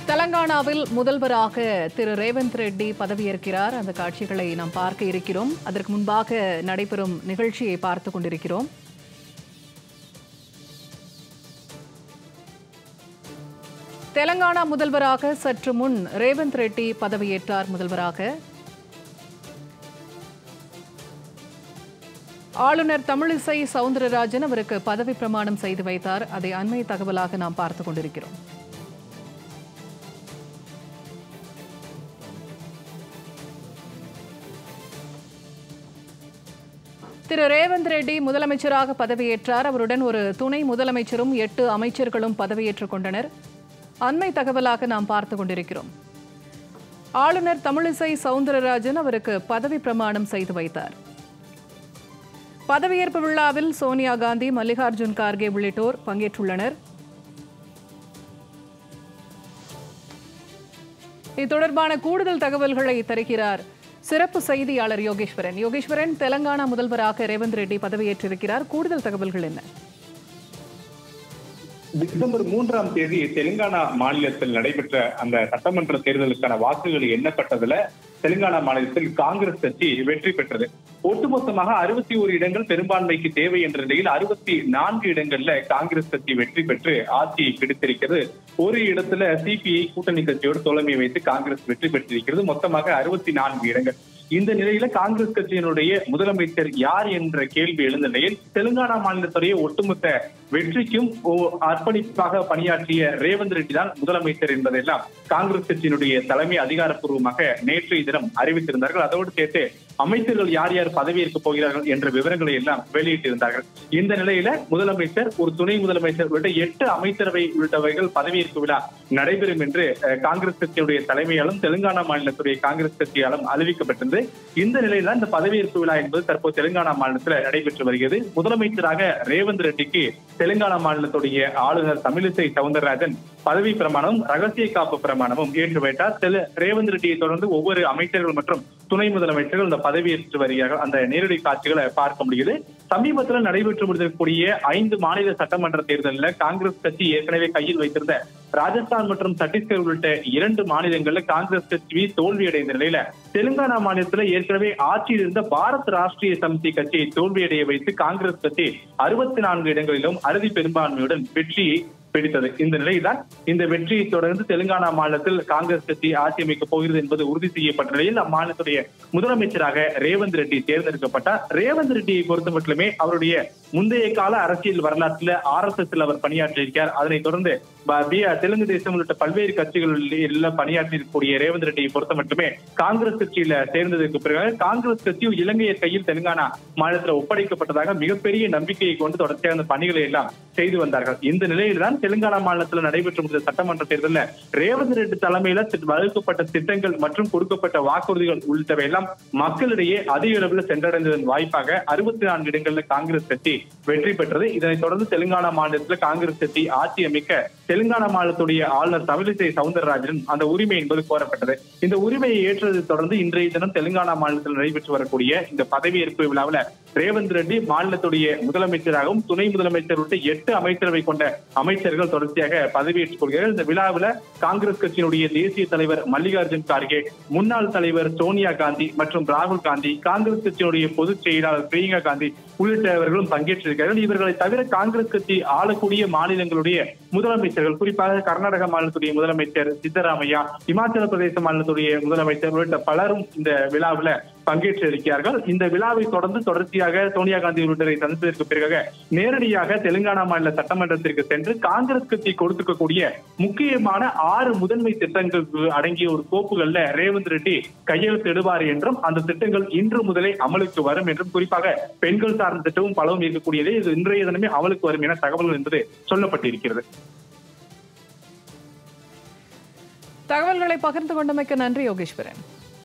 தெலங்கானாவில் முதல்வராக திரு ரேவந்த் ரெட்டி பதவியேற்கிறார் அந்த காட்சிகளை நாம் பார்க்க இருக்கிறோம் அதற்கு முன்பாக நடைபெறும் நிகழ்ச்சியை பார்த்துக் கொண்டிருக்கிறோம் தெலங்கானா முதல்வராக சற்று முன் ரேவந்த் ரெட்டி பதவியேற்றார் முதல்வராக ஆளுநர் தமிழிசை சவுந்தரராஜன் அவருக்கு பதவி பிரமாணம் செய்து வைத்தார் அதை அண்மை தகவலாக நாம் பார்த்துக் கொண்டிருக்கிறோம் திரு ரேவந்த் ரெட்டி முதலமைச்சராக பதவியேற்றார் அவருடன் ஒரு துணை முதலமைச்சரும் எட்டு அமைச்சர்களும் பதவியேற்றுக் கொண்டனர் அண்மை தகவலாக நாம் பார்த்துக் கொண்டிருக்கிறோம் ஆளுநர் தமிழிசை சவுந்தரராஜன் அவருக்கு பதவி பிரமாணம் செய்து வைத்தார் பதவியேற்பு விழாவில் சோனியா காந்தி மல்லிகார்ஜுன் கார்கே உள்ளிட்டோர் பங்கேற்றுள்ளனர் இது தொடர்பான கூடுதல் தகவல்களை தருகிறார் சிறப்பு செய்தியாளர் யோகேஸ்வரன் யோகேஸ்வரன் தெலங்கானா முதல்வராக ரேவந்த் ரெட்டி பதவியேற்றிருக்கிறார் கூடுதல் தகவல்கள் என்ன டிசம்பர் மூன்றாம் தேதி தெலுங்கானா மாநிலத்தில் நடைபெற்ற அந்த சட்டமன்ற தேர்தலுக்கான வாக்குகள் எண்ணப்பட்டதுல தெலுங்கானா மாநிலத்தில் காங்கிரஸ் கட்சி வெற்றி பெற்றது ஒட்டுமொத்தமாக அறுபத்தி ஒரு இடங்கள் பெரும்பான்மைக்கு தேவை என்ற நிலையில் அறுபத்தி நான்கு இடங்கள்ல காங்கிரஸ் கட்சி வெற்றி பெற்று ஆட்சியை பிடித்திருக்கிறது ஒரு இடத்துல சிபிஐ கூட்டணி கட்சியோடு தோழமை வைத்து காங்கிரஸ் வெற்றி பெற்றிருக்கிறது மொத்தமாக அறுபத்தி நான்கு இடங்கள் இந்த நிலையில காங்கிரஸ் கட்சியினுடைய முதலமைச்சர் யார் என்ற கேள்வி எழுந்த நிலையில் தெலுங்கானா மாநிலத்துடைய ஒட்டுமொத்த வெற்றிக்கும் ஓ- அர்ப்பணிப்பாக பணியாற்றிய ரேவந்த் ரெட்டி தான் முதலமைச்சர் என்பதெல்லாம் காங்கிரஸ் கட்சியினுடைய தலைமை அதிகாரப்பூர்வமாக நேற்றைய தினம் அறிவித்திருந்தார்கள் அதோடு சேர்த்து அமைச்சர்கள் யார் யார் பதவியேற்க போகிறார்கள் என்ற விவரங்களை எல்லாம் வெளியிட்டிருந்தார்கள் இந்த நிலையில முதலமைச்சர் ஒரு துணை முதலமைச்சர் உள்ளிட்ட எட்டு அமைச்சரவை உள்ளிட்டவைகள் பதவியேற்பு விழா நடைபெறும் என்று அஹ், காங்கிரஸ் கட்சியுடைய தலைமையாலும் தெலுங்கானா மாநிலத்துடைய காங்கிரஸ் கட்சியாலும் அறிவிக்கப்பட்டிருந்தது இந்த நிலையில இந்த பதவியேற்பு விழா என்பது தற்போது தெலுங்கானா மாநிலத்தில் நடைபெற்று வருகிறது முதலமைச்சராக ரேவந்த் ரெட்டிக்கு தெலுங்கானா மாநிலத்துடைய ஆளுநர் தமிழிசை சவுந்தரராஜன் பதவி பிரமாணமும் ரகசிய காப்பு பிரமாணமும் ஏற்று வைத்தார் தெலு ரேவந்த் ரெட்டியை தொடர்ந்து ஒவ்வொரு அமைச்சர்கள் மற்றும் துணை முதலமைச்சர்கள் இந்த பதவியேற்று வருகிறார்கள் அந்த நேரடி காட்சிகளை பார்க்க முடியுது சமீபத்தில் நடைபெற்று முடிந்திருக்கக்கூடிய ஐந்து மாநில சட்டமன்ற தேர்தலில் காங்கிரஸ் கட்சி ஏற்கனவே கையில் வைத்திருந்த ராஜஸ்தான் மற்றும் சத்தீஸ்கர் உள்ளிட்ட இரண்டு மாநிலங்கள்ல காங்கிரஸ் கட்சி தோல்வியடைந்த நிலையில தெலுங்கானா மாநிலத்துல ஏற்கனவே ஆட்சியில் இருந்த பாரத் ராஷ்டிரிய சமிதி கட்சியை தோல்வியடைய வைத்து காங்கிரஸ் கட்சி அறுபத்தி நான்கு இடங்களிலும் அறுதி பெரும்பான்மையுடன் வெற்றியை பிடித்தது இந்த நிலையில்தான் இந்த வெற்றியை தொடர்ந்து தெலுங்கானா மாநிலத்தில் காங்கிரஸ் கட்சி ஆட்சி அமைக்கப் போகிறது என்பது உறுதி செய்யப்பட்ட நிலையில் அம்மாநிலத்துடைய முதலமைச்சராக ரேவந்த் ரெட்டி தேர்ந்தெடுக்கப்பட்டார் ரேவந்த் ரெட்டியை பொறுத்த மட்டுமே அவருடைய முந்தைய கால அரசியல் வரலாற்றில் ஆர் எஸ் எஸ் அவர் பணியாற்றியிருக்கார் அதனைத் தொடர்ந்து ப- பி- தெலுங்கு தேசம் உள்ளிட்ட பல்வேறு கட்சிகளில் பணியாற்றியிருக்கக்கூடிய ரேவந்த் ரெட்டியை பொறுத்த மட்டுமே காங்கிரஸ் கட்சியில சேர்ந்ததற்கு பிறகு காங்கிரஸ் கட்சி இலங்கையர் கையில் தெலுங்கானா மாநிலத்தில் ஒப்படைக்கப்பட்டதாக மிகப்பெரிய நம்பிக்கையை கொண்டு தொடர்ச்சியாக அந்த பணிகளை எல்லாம் செய்து வந்தார்கள் இந்த நிலையில்தான் தெலுங்கானா மாநிலத்தில் நடைபெற்று முடிந்த சட்டமன்ற தேர்தலில் ரேவந்த் ரெட்டி தலைமையில தி- வகுக்கப்பட்ட திட்டங்கள் மற்றும் கொடுக்கப்பட்ட வாக்குறுதிகள் உள்ளிட்டவை எல்லாம் மக்களிடையே அதிக அளவில் சென்றடைந்ததன் வாய்ப்பாக அறுபத்தி நான்கு இடங்களில் காங்கிரஸ் கட்சி வெற்றி பெற்றது இதனைத் தொடர்ந்து தெலுங்கானா மாநிலத்தில் காங்கிரஸ் கட்சி ஆட்சி அமைக்க தெலுங்கானா மாநிலத்துடைய ஆளுநர் தமிழிசை சவுந்தரராஜன் அந்த உரிமை என்பது கோரப்பட்டது இந்த உரிமையை ஏற்றதை தொடர்ந்து இன்றைய தினம் தெலுங்கானா மாநிலத்தில் நடைபெற்று வரக்கூடிய இந்த பதவியேற்பு விழாவில் ரேவந்த் ரெட்டி மாநிலத்துடைய முதலமைச்சராகவும் துணை முதலமைச்சர் உள்ளிட்ட எட்டு அமைச்சரவை கொண்ட அமைச்சர்கள் தொடர்ச்சியாக பதவியேற்றுக் கொள்கிறார்கள் இந்த விழாவில் காங்கிரஸ் கட்சியினுடைய தேசிய தலைவர் மல்லிகார்ஜுன் கார்கே முன்னாள் தலைவர் சோனியா காந்தி மற்றும் ராகுல் காந்தி காங்கிரஸ் கட்சியினுடைய பொதுச் செயலாளர் பிரியங்கா காந்தி உள்ளிட்டவர்களும் பங்கேற்றிருக்கிறார்கள் இவர்களை தவிர காங்கிரஸ் கட்சி ஆளக்கூடிய மாநிலங்களுடைய முதலமைச்சர்கள் குறிப்பாக கர்நாடக மாநிலத்துடைய முதலமைச்சர் சித்தராமையா இமாச்சல பிரதேச மாநிலத்துடைய முதலமைச்சர் உள்ளிட்ட பலரும் இந்த விழாவில் பங்கேற்று இருக்கிறார்கள் இந்த விழாவை தொடர்ந்து தொடர்ச்சியாக சோனியா காந்தி உள்ளிட்டரை சந்தித்ததற்கு பிறகு நேரடியாக தெலுங்கானா மாநில சட்டமன்றத்திற்கு சென்று காங்கிரஸ் கட்சி கொடுத்துக்கக்கூடிய முக்கியமான ஆறு முதன்மை திட்டங்களுக்கு அடங்கிய ஒரு கோப்புகள்ல ரேவந்த் ரெட்டி கையெழுத்திடுவார் என்றும் அந்த திட்டங்கள் இன்று முதலே அமலுக்கு வரும் என்றும் குறிப்பாக பெண்கள் சார்ந்த திட்டமும் பலவும் இருக்கக்கூடியது இது இன்றைய தினமே அமலுக்கு வரும் என தகவல்கள் என்பது சொல்லப்பட்டிருக்கிறது தகவல்களை பகிர்ந்து கொண்டமைக்கு நன்றி யோகேஸ்வரன்